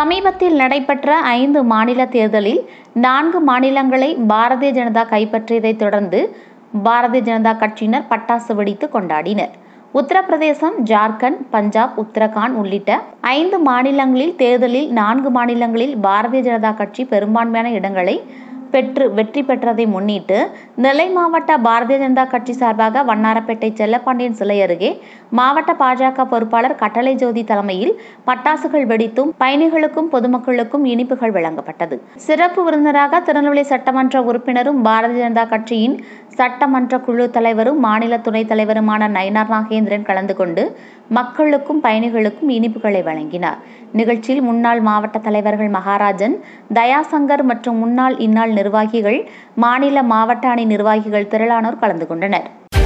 சமீபத்தில் நடைபெற்ற ஐந்து மாநில தேர்தலில் நான்கு மாநிலங்களை பாரதிய ஜனதா கைப்பற்றியதைத் தொடர்ந்து பாரதிய ஜனதா கட்சியினர் பட்டாசு வெடித்து கொண்டாடினர் உத்தரப்பிரதேசம் ஜார்க்கண்ட் பஞ்சாப் உத்தரகாண்ட் உள்ளிட்ட ஐந்து மாநிலங்களில் தேர்தலில் நான்கு மாநிலங்களில் பாரதிய ஜனதா கட்சி பெரும்பான்மையான இடங்களை பெற்று வெற்றி பெற்றதை முன்னிட்டு நெல்லை மாவட்ட பாரதிய ஜனதா கட்சி சார்பாக வண்ணாரப்பேட்டை செல்லப்பாண்டியன் சிலை அருகே மாவட்ட பாஜக பொறுப்பாளர் கட்டளை ஜோதி தலைமையில் பட்டாசுகள் வெடித்தும் பயணிகளுக்கும் பொதுமக்களுக்கும் இனிப்புகள் வழங்கப்பட்டது சிறப்பு விருந்தினராக திருநெல்வேலி சட்டமன்ற உறுப்பினரும் பாரதிய ஜனதா கட்சியின் சட்டமன்ற குழு தலைவரும் மாநில துணைத் தலைவருமான நயினார் நாகேந்திரன் கலந்து கொண்டு மக்களுக்கும் பயணிகளுக்கும் இனிப்புகளை வழங்கினார் நிகழ்ச்சியில் முன்னாள் மாவட்ட தலைவர்கள் மகாராஜன் தயாசங்கர் மற்றும் முன்னாள் இந்நாள் நிர்வாகிகள் மாநில மாவட்ட அணி நிர்வாகிகள் திரளானோர் கலந்து கொண்டனர்